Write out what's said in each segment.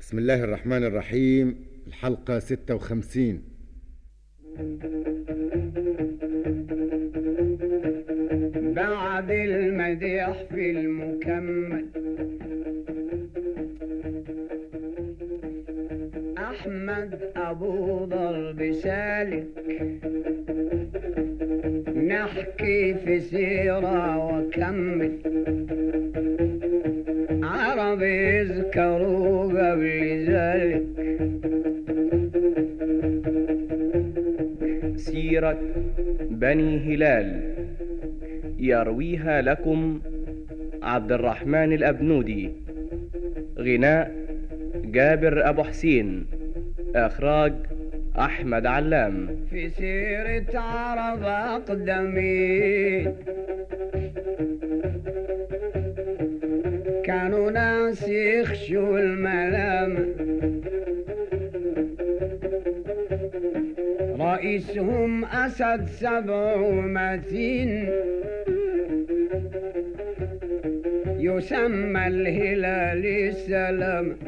بسم الله الرحمن الرحيم الحلقة 56 بعد المديح في المكمل أحمد أبو ضرب سالك نحكي في سيرة وكمل عرب يذكروا قبل ذلك سيرة بني هلال يرويها لكم عبد الرحمن الأبنودي غناء جابر أبو حسين إخراج أحمد علام في سيرة عرب أقدمين كانوا ناس يخشوا الملامة رئيسهم أسد سبع ومتين يسمى الهلال السلام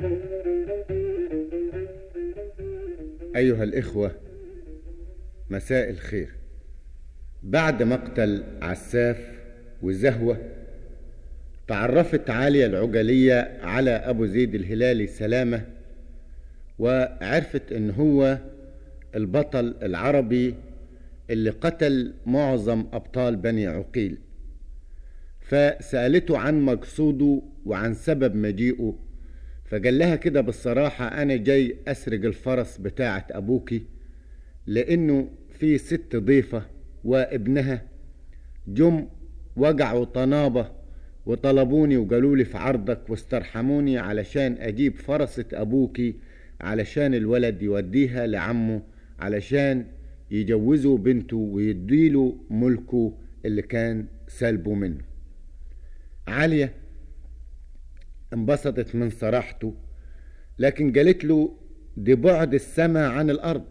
أيها الإخوة مساء الخير بعد مقتل عساف وزهوة تعرفت عالية العجلية على أبو زيد الهلالي سلامة وعرفت إن هو البطل العربي اللي قتل معظم أبطال بني عقيل فسألته عن مقصوده وعن سبب مجيئه فقال لها كده بالصراحة أنا جاي أسرق الفرس بتاعة أبوكي لأنه في ست ضيفة وابنها جم وجعوا طنابة وطلبوني وقالوا لي في عرضك واسترحموني علشان أجيب فرسة أبوكي علشان الولد يوديها لعمه علشان يجوزوا بنته ويديله ملكه اللي كان سلبه منه عالية انبسطت من صراحته لكن قالت له دي بعد السماء عن الأرض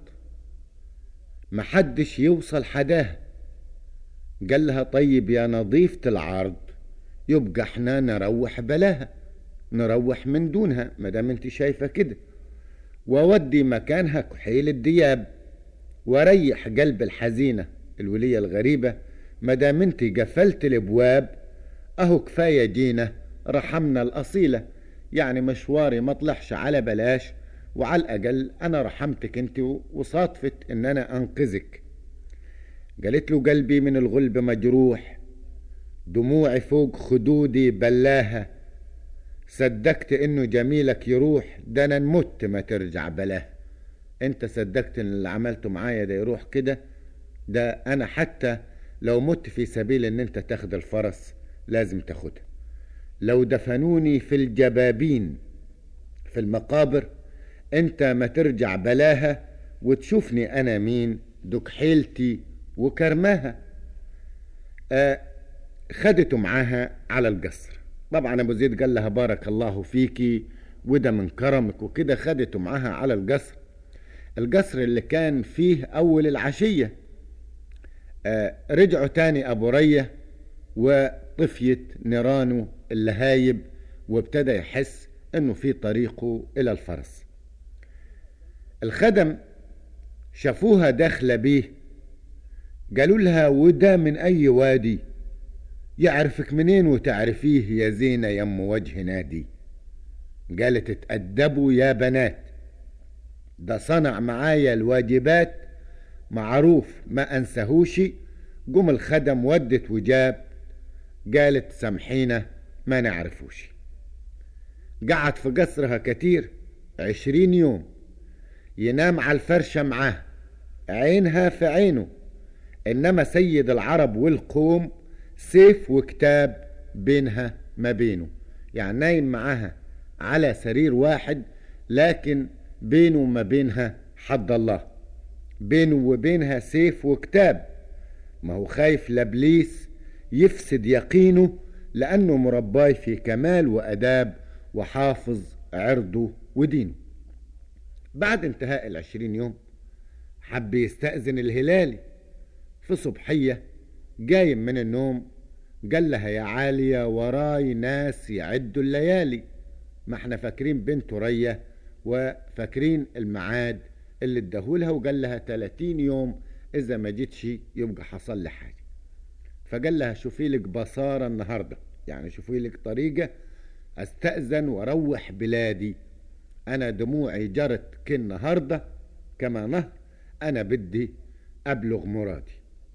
محدش يوصل حداها قال لها طيب يا نظيفة العرض يبقى احنا نروح بلاها نروح من دونها مدام انت شايفة كده وودي مكانها كحيل الدياب وريح قلب الحزينة الولية الغريبة مدام انت قفلت الابواب اهو كفاية جينا رحمنا الأصيلة يعني مشواري ما طلعش على بلاش وعلى الأقل أنا رحمتك أنت وصادفت إن أنا أنقذك قالت له قلبي من الغلب مجروح دموعي فوق خدودي بلاها صدقت إنه جميلك يروح ده أنا نمت ما ترجع بلاه أنت صدقت إن اللي عملته معايا ده يروح كده ده أنا حتى لو مت في سبيل إن أنت تاخد الفرس لازم تاخدها لو دفنوني في الجبابين في المقابر انت ما ترجع بلاها وتشوفني انا مين دكحيلتي وكرماها آه خدته معاها على القصر طبعا ابو زيد قال لها بارك الله فيكي وده من كرمك وكده خدته معاها على القصر القصر اللي كان فيه اول العشية آه رجعوا تاني ابو ريه وطفيت نيرانه اللهايب وابتدى يحس انه في طريقه الى الفرس الخدم شافوها داخله بيه قالوا لها وده من اي وادي يعرفك منين وتعرفيه يا زينه يم وجه نادي قالت اتأدبوا يا بنات ده صنع معايا الواجبات معروف ما انسهوش قم الخدم ودت وجاب قالت سامحينا ما نعرفوش قعد في قصرها كتير عشرين يوم ينام على الفرشة معاه عينها في عينه إنما سيد العرب والقوم سيف وكتاب بينها ما بينه يعني نايم معاها على سرير واحد لكن بينه وما بينها حد الله بينه وبينها سيف وكتاب ما هو خايف لابليس يفسد يقينه لأنه مرباي في كمال وأداب وحافظ عرضه ودينه بعد انتهاء العشرين يوم حب يستأذن الهلالي في صبحية جاي من النوم قال لها يا عالية وراي ناس يعدوا الليالي ما احنا فاكرين بنت رية وفاكرين الميعاد اللي اداهولها وقال لها 30 يوم اذا ما جيتش يبقى حصل لي حاجه فقال لها شوفي لك بصاره النهارده يعني شوفي لك طريقه استاذن واروح بلادي انا دموعي جرت كالنهارده كما نهر انا بدي ابلغ مرادي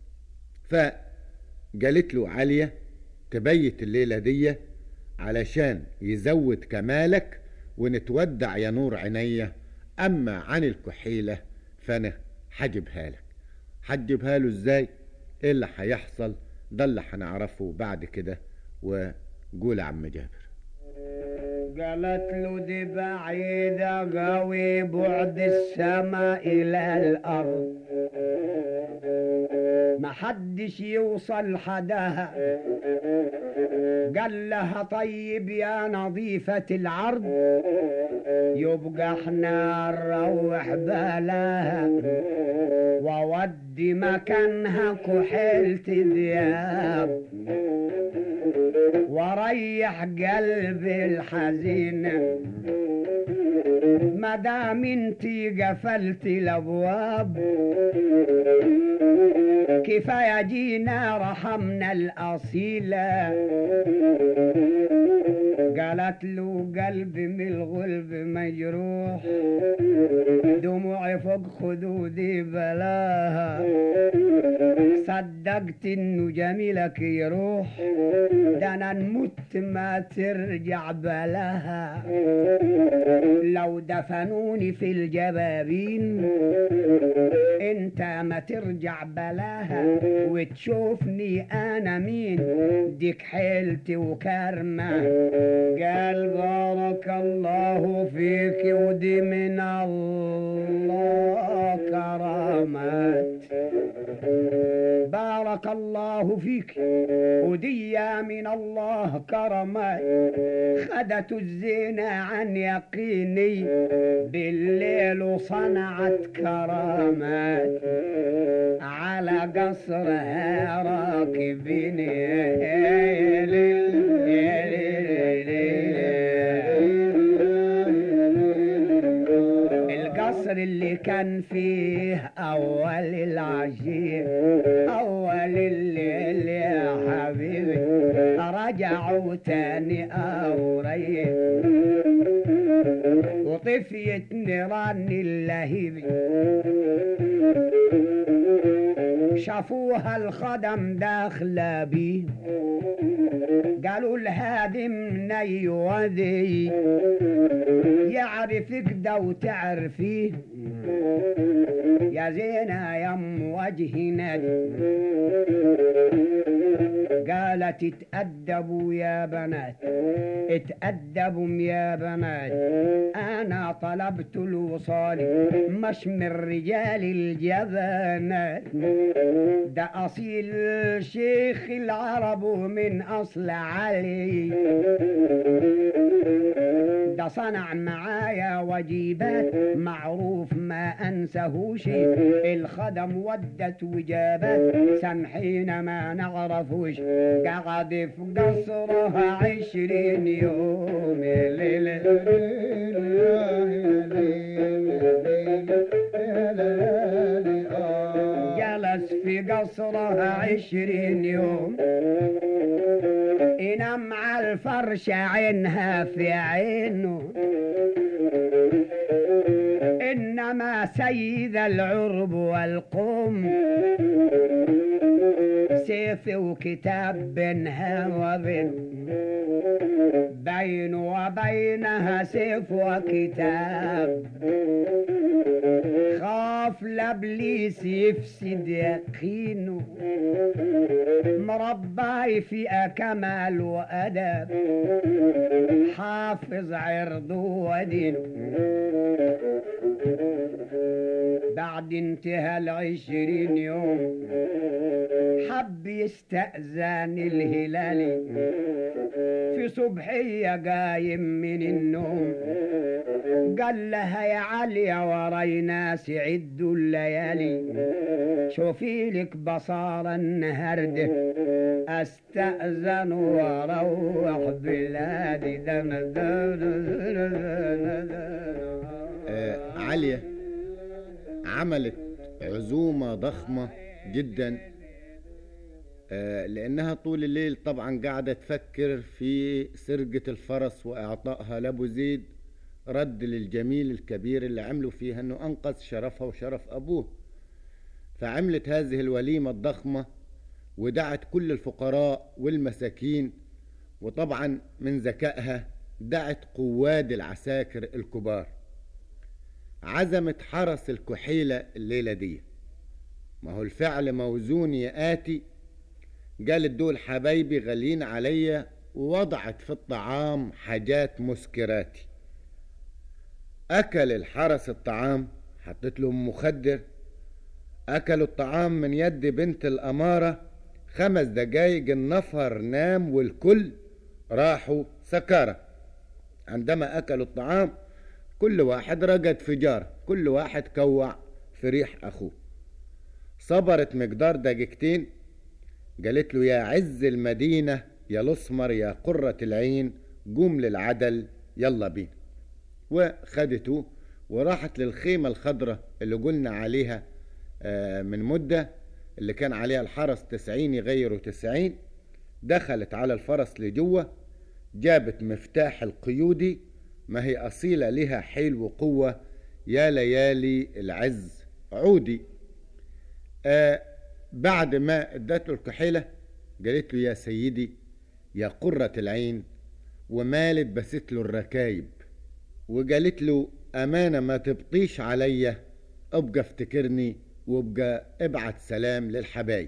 فقالت له عليا تبيت الليله دي علشان يزود كمالك ونتودع يا نور عينيا اما عن الكحيله فانا هجيبها لك هتجيبها له ازاي ايه اللي هيحصل ده اللي هنعرفه بعد كده وقول يا عم جابر قالت له دي بعيدة قوي بعد السماء إلى الأرض ما حدش يوصل حداها قال لها طيب يا نظيفة العرض يبقى احنا نروح بلاها وودي مكانها كحيلة ذياب وريح قلبي الحزين مدام انتي قفلتي الابواب كفايه جينا رحمنا الاصيله قالت له قلبي من الغلب مجروح دموعي فوق خدودي بلاها صدقت انه جميلك يروح ده انا نمت ما ترجع بلاها لو دفنوني في الجبابين انت ما ترجع بلاها وتشوفني انا مين ديك حيلتي وكرمه قال بارك الله فيك ودي من الله كرامات بارك الله فيك ودي من الله كرمات خدت الزنا عن يقيني بالليل وصنعت كرامات على قصرها راكبين القصر اللي كان فيه أول العشير أول الليل يا حبيبي رجعوا تاني أوريه وطفيت نيران اللهيب شافوها الخدم داخلة بيه قالوا الهادم ني وذي يعرفك ده وتعرفيه يا زينة يم وجهنا قالت اتأدبوا يا بنات اتأدبوا يا بنات أنا طلبت الوصال مش من رجال الجبانات ده أصيل شيخ العرب ومن أصل علي ده صنع معايا وجيبات معروف ما أنسهوش الخدم ودت وجابت سامحينا ما نعرفوش قعد في قصرها عشرين يوم جلس في قصرها عشرين يوم ينام على الفرش عينها في عينه إنما سيد العرب والقوم سيف وكتاب بينها وبين بين وبينها سيف وكتاب خاف لابليس يفسد يقينه مرباي في كمال وأدب حافظ عرضه ودينه بعد انتهى العشرين يوم حب يستأذن الهلالي في صبحية قايم من النوم قال لها يا علي يا وراي ناس عدوا الليالي شوفي لك بصارة النهارده استأذن واروح بلادي دنا دنا دنا دنا دنا آه، عليا عملت عزومة ضخمة جدا آه، لأنها طول الليل طبعا قاعدة تفكر في سرقة الفرس وإعطائها لأبو زيد رد للجميل الكبير اللي عملوا فيها أنه أنقذ شرفها وشرف أبوه فعملت هذه الوليمة الضخمة ودعت كل الفقراء والمساكين وطبعا من ذكائها دعت قواد العساكر الكبار عزمت حرس الكحيلة الليلة دي ما هو الفعل موزون يآتي قالت دول حبايبي غاليين عليا ووضعت في الطعام حاجات مسكراتي أكل الحرس الطعام حطت لهم مخدر أكلوا الطعام من يد بنت الأمارة خمس دقايق النفر نام والكل راحوا سكارة عندما أكلوا الطعام كل واحد رقد في جار كل واحد كوع في ريح أخوه صبرت مقدار دقيقتين قالت له يا عز المدينة يا الأسمر يا قرة العين قوم للعدل يلا بينا وخدته وراحت للخيمة الخضراء اللي قلنا عليها آه، من مدة اللي كان عليها الحرس تسعين يغيروا تسعين دخلت على الفرس لجوه جابت مفتاح القيودي ما هي أصيلة لها حيل وقوة يا ليالي العز عودي آه بعد ما ادت له الكحيلة قالت له يا سيدي يا قرة العين ومالت بست له الركايب وقالت له أمانة ما تبطيش عليا ابقى افتكرني وابقى ابعت سلام للحبايب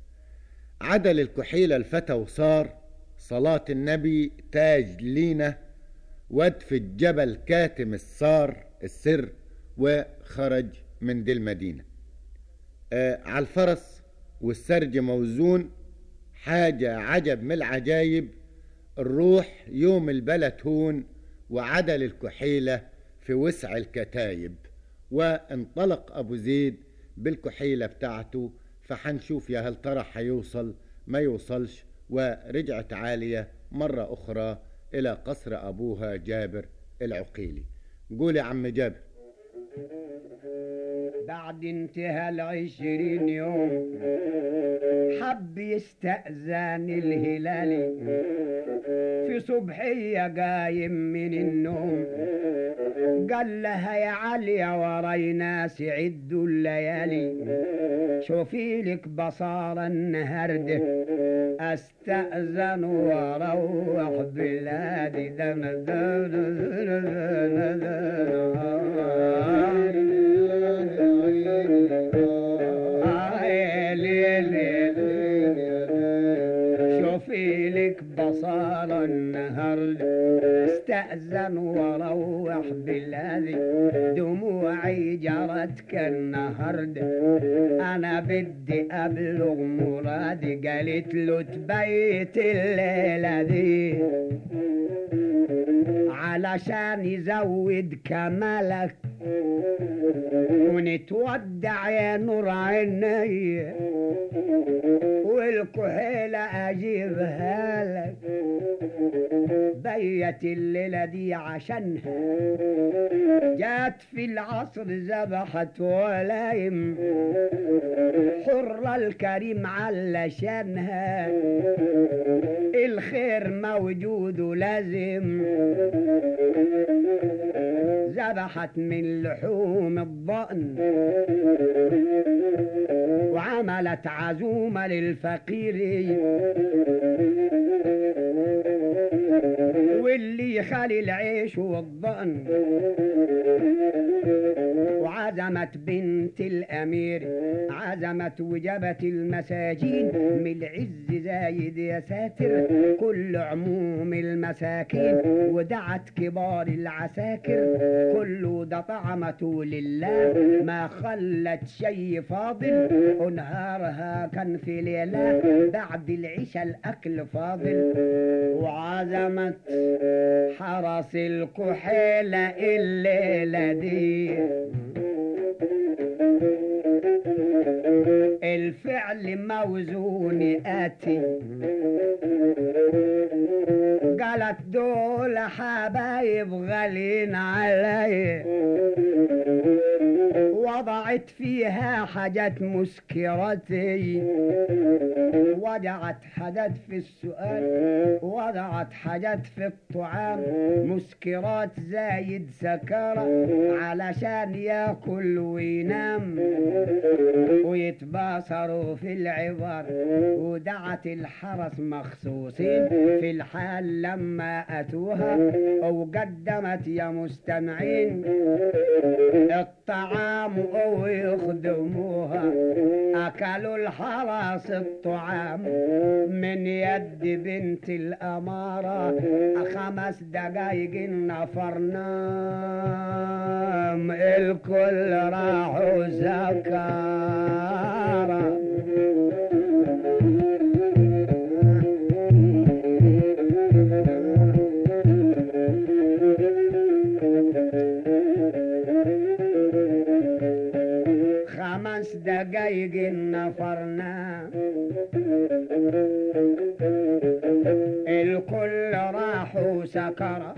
عدل الكحيلة الفتى وصار صلاة النبي تاج لينا واد في الجبل كاتم السار السر وخرج من دي المدينة آه على الفرس والسرج موزون حاجة عجب من العجايب الروح يوم البلد هون وعدل الكحيلة في وسع الكتايب وانطلق أبو زيد بالكحيلة بتاعته فحنشوف يا هل ترى حيوصل ما يوصلش ورجعت عالية مرة أخرى إلى قصر أبوها جابر العقيلي قول يا عم جابر بعد انتهى العشرين يوم حب يستأذن الهلالي في صبحية قايم من النوم قال لها يا علي يا وراي ناس عدوا الليالي شوفي لك بصارة النهارده استأذن واروح بلادي دنا دنا دنا دنا شوفي لك بصارة النهارده استأذن واروح بلادي دموعي جرت كالنهارده انا بدي ابلغ مرادي قالت له تبيت الليلة دي علشان يزود كمالك ونتودع يا نور عيني والكحيلة اجيبها لك بيت الليلة دي عشانها جات في العصر ذبحت ولايم حر الكريم علشانها الخير موجود ولازم ذبحت من لحوم الضأن وعملت عزومة للفقير واللي يخلي العيش والضأن وعزمت بنت الأمير عزمت وجبت المساجين من العز زايد يا ساتر كل عموم المساكين ودعت كبار العساكر كله ده طعمته لله ما خلت شي فاضل ونهارها كان في ليلة بعد العشاء الأكل فاضل وعزمت حرس الكحيلة الليلة دي الفعل موزون آتي قالت دول حبايب غالين علي وضعت فيها حاجات مسكرتي وضعت حاجات في السؤال وضعت حاجات في الطعام مسكرات زايد سكرة علشان ياكل وينام ويتباصروا في العبر ودعت الحرس مخصوصين في الحال لما أتوها وقدمت يا مستمعين الطعام ويخدموها أكلوا الحرس الطعام من يد بنت الأمارة خمس دقايق نفر نام الكل راحوا سكارى خمس دقايق نفرنا الكل راحوا سكرة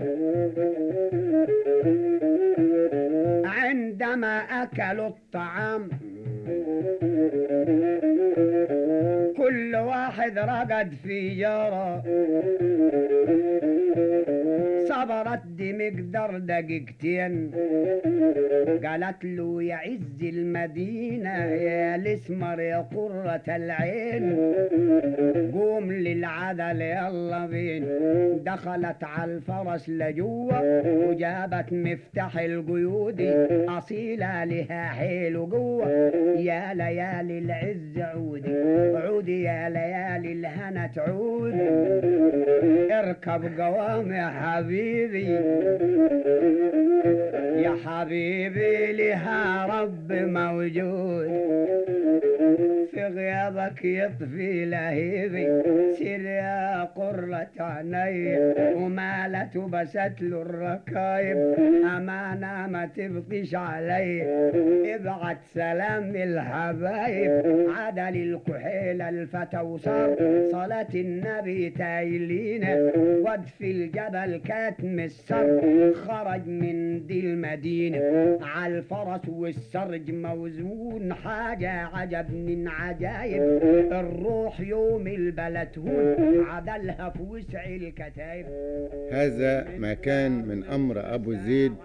عندما أكلوا الطعام كل واحد رقد في جارة صبرت دي مقدار دقيقتين قالت له يا عز المدينة يا الاسمر يا قرة العين قوم للعدل يلا بين دخلت على الفرس لجوه وجابت مفتاح القيود أصيلة لها حيل جوه يا ليالي العز عودي عودي يا ليالي الهنا تعود اركب قوام يا حبيبي يا حبيبي لها رب موجود في غيابك يطفي لهيبي سير يا قرة عيني ومالت وبست له الركايب أمانة ما تبقيش علي ابعت سلام الحبايب عدل الكحيلة الفتى وصار صلاة النبي تايلين ود في الجبل كاتم السر خرج من دي المدينة على الفرس والسرج موزون حاجة عجب من عجايب الروح يوم البلد هون عدلها في وسع الكتايب هذا ما كان من أمر أبو زيد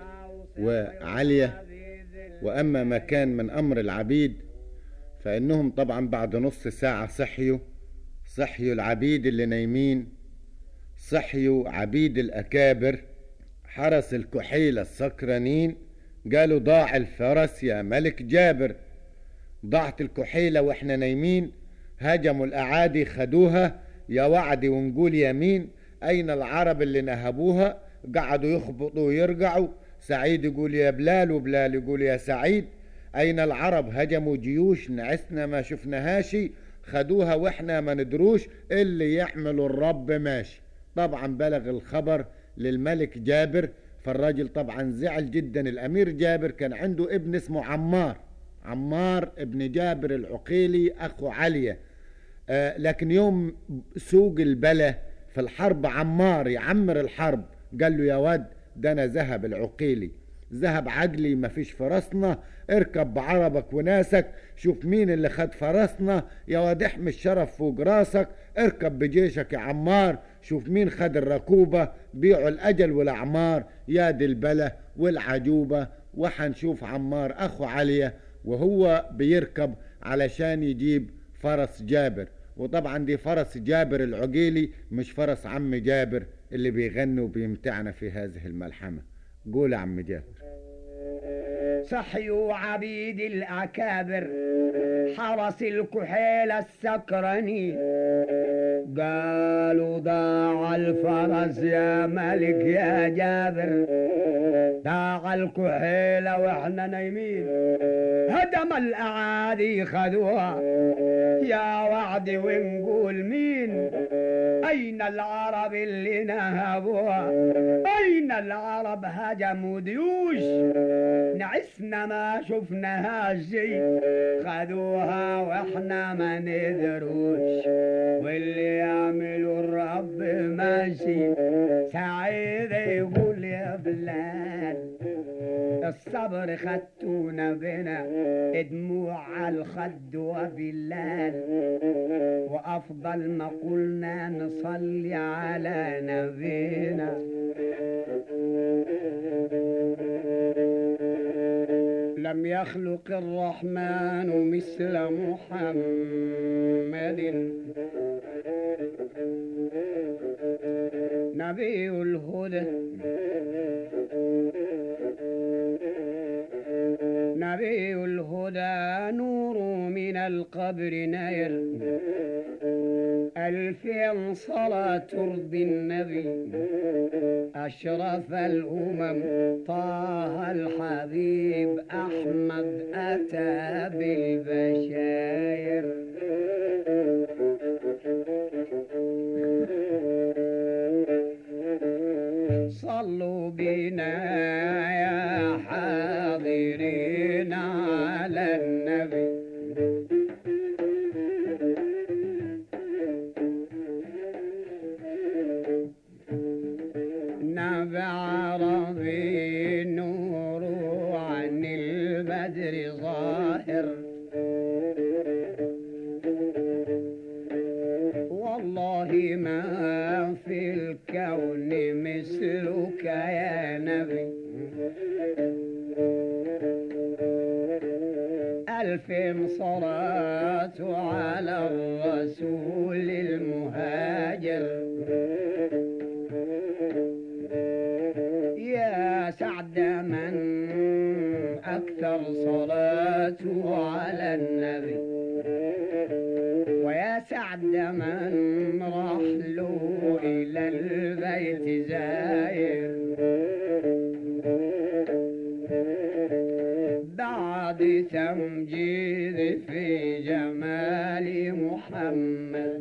وعلية وأما ما كان من أمر العبيد فإنهم طبعا بعد نص ساعة صحيوا صحيوا العبيد اللي نايمين صحيوا عبيد الأكابر حرس الكحيلة السكرانين قالوا ضاع الفرس يا ملك جابر ضاعت الكحيلة واحنا نايمين هجموا الأعادي خدوها يا وعدي ونقول يمين أين العرب اللي نهبوها قعدوا يخبطوا ويرجعوا سعيد يقول يا بلال وبلال يقول يا سعيد أين العرب هجموا جيوش نعسنا ما شفناهاشي خدوها واحنا ما ندروش اللي يحمل الرب ماشي طبعا بلغ الخبر للملك جابر فالراجل طبعا زعل جدا الأمير جابر كان عنده ابن اسمه عمار عمار ابن جابر العقيلي أخو علية آه لكن يوم سوق البلا في الحرب عمار يعمر الحرب قال له يا واد ده انا ذهب العقيلي ذهب عقلي ما فيش فرسنا اركب بعربك وناسك شوف مين اللي خد فرسنا يا واد احمي الشرف فوق راسك اركب بجيشك يا عمار شوف مين خد الركوبة بيعوا الأجل والأعمار يا دي البلا والعجوبة وحنشوف عمار أخو علية وهو بيركب علشان يجيب فرس جابر وطبعا دي فرس جابر العقيلي مش فرس عم جابر اللي بيغني وبيمتعنا في هذه الملحمة قول يا عم جابر صحيوا عبيد الأكابر حرس الكحيل السكراني قالوا ضاع الفرس يا ملك يا جابر ضاع الكحيلة واحنا نايمين هدم الأعادي خذوها يا وعدي ونقول مين أين العرب اللي نهبوها أين العرب هجموا ديوش نعسنا ما شفناها شي خذوها واحنا ما ندروش واللي يعملوا الرب ماشي سعيد يقول يا بلال الصبر خدتونا بنا دموع على الخد وبلال وافضل ما قلنا نصلي على نبينا لم يخلق الرحمن مثل محمد نبي الهدى نبي الهدى نور من القبر نير ألفين صلاة ترضي النبي أشرف الأمم طه الحبيب أحمد أتى بالبشاير صلوا بنا يا حاضرين على النبي نبي عربي نور عن البدر ظاهر والله ما في الكون مثلك يا نبي ألف صلاة على الرسول المهاجر يا سعد من أكثر صلاته على النبي ويا سعد من راح له إلى البيت زاير بعد تمجيد في جمال محمد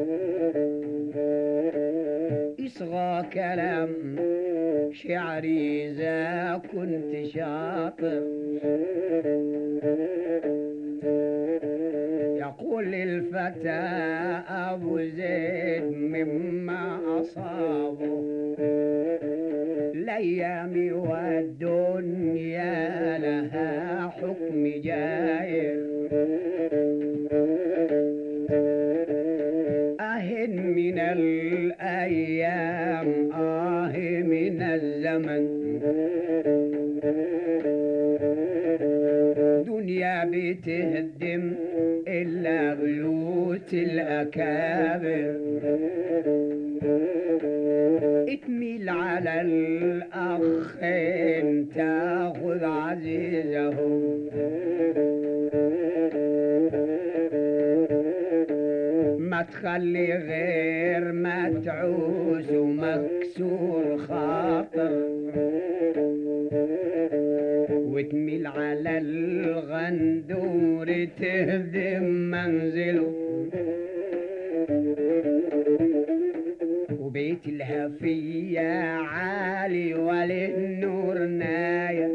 يصغى كلام شعري إذا كنت شاطر يقول الفتى أبو زيد مما أصابه الأيام والدنيا لها حكم جاير آه من الأيام آه من الزمن دنيا بتهدم إلا بيوت الأكابر اتميل على الأخين تاخذ عزيزهم ما تخلي غير متعوس ومكسور خاطر وتميل على الغندور تهدم منزله وبيت الهفية عالي وللنور ناير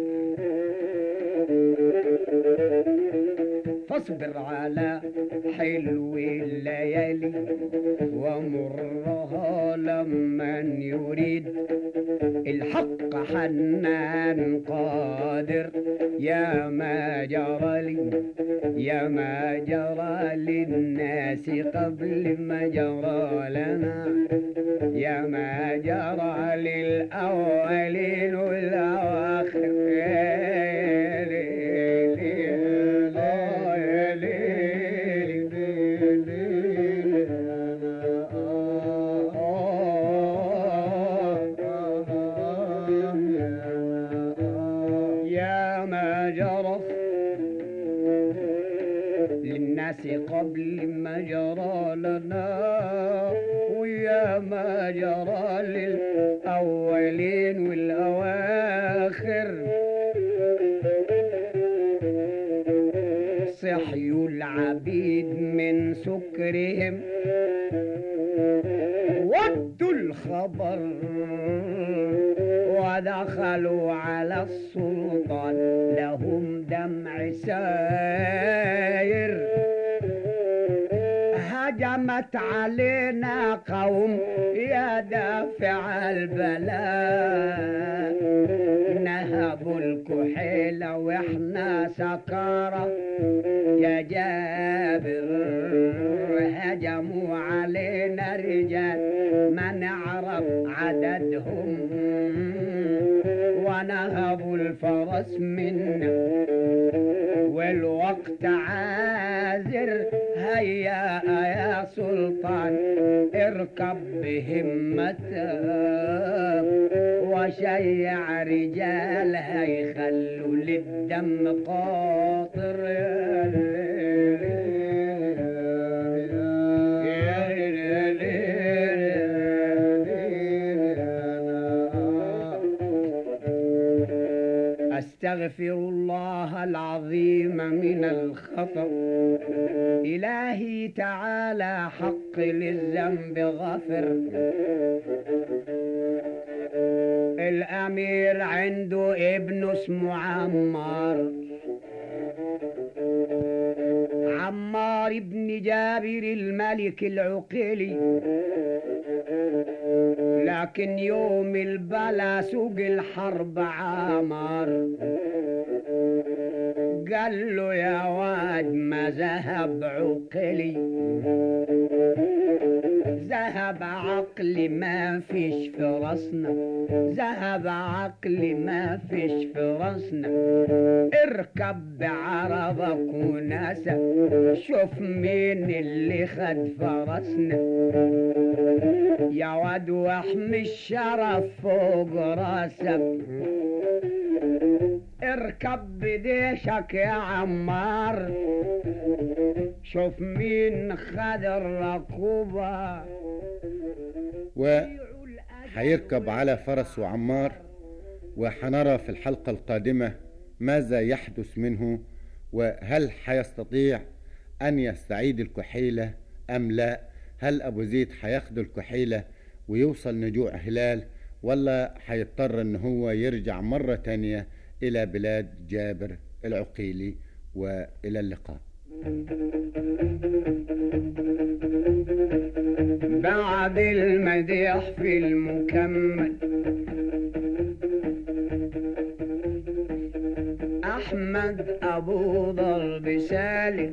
فاصبر على حلو الليالي ومرها لمن يريد الحق حنان قادر يا ما جرى لي يا ما جرى للناس قبل ما جرى لنا يا ما جرى للأولين والأواخر يا ليل يا ليل يا ليل يا ما جرى الناس قبل ما جرى لنا ويا ما جرى للأولين والأواخر صحيوا العبيد من سكرهم ودوا الخبر ودخلوا على السلطان لهم دمع ساير هجمت علينا قوم يا دافع البلاء نهبوا الكحيلة واحنا سكارة يا جابر هجموا علينا رجال ما نعرف عددهم ونهبوا الفرس منا والوقت عازر هيا يا سلطان اركب بهمتك وشيع رجال هيخلوا للدم قاطر استغفر الله العظيم من الخطأ إلهي تعالى حق للذنب غفر الأمير عنده ابن اسمه عمار عمار ابن جابر الملك العقيلي لكن يوم البلا سوق الحرب عمار قال له يا واد ما ذهب عقلي ذهب عقلي ما فيش في راسنا ذهب عقلي ما فيش في راسنا اركب بعربك وناسا شوف مين اللي خد فرسنا يا واد واحمي الشرف فوق راسك اركب بديشك يا عمار شوف مين خد الركوبة وحيركب على فرسه عمار وحنرى في الحلقة القادمة ماذا يحدث منه وهل حيستطيع أن يستعيد الكحيلة أم لا هل أبو زيد حياخد الكحيلة ويوصل نجوع هلال ولا حيضطر ان هو يرجع مرة تانية الى بلاد جابر العقيلي والى اللقاء بعد المديح في المكمل أحمد أبو ضرب سالك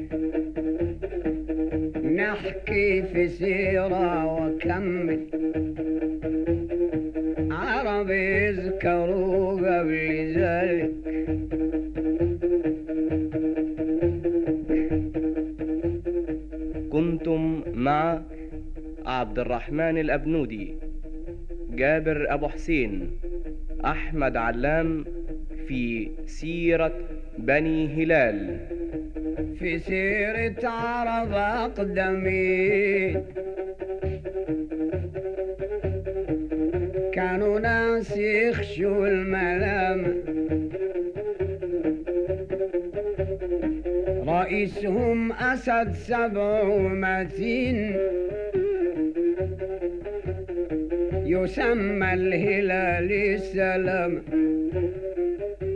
نحكي في سيرة وكمل عرب يذكروا قبل ذلك كنتم مع عبد الرحمن الأبنودي جابر أبو حسين أحمد علام في سيرة بني هلال في سيرة عرب أقدمين كانوا ناس يخشوا الملام رئيسهم أسد سبع ومتين يسمى الهلال السلام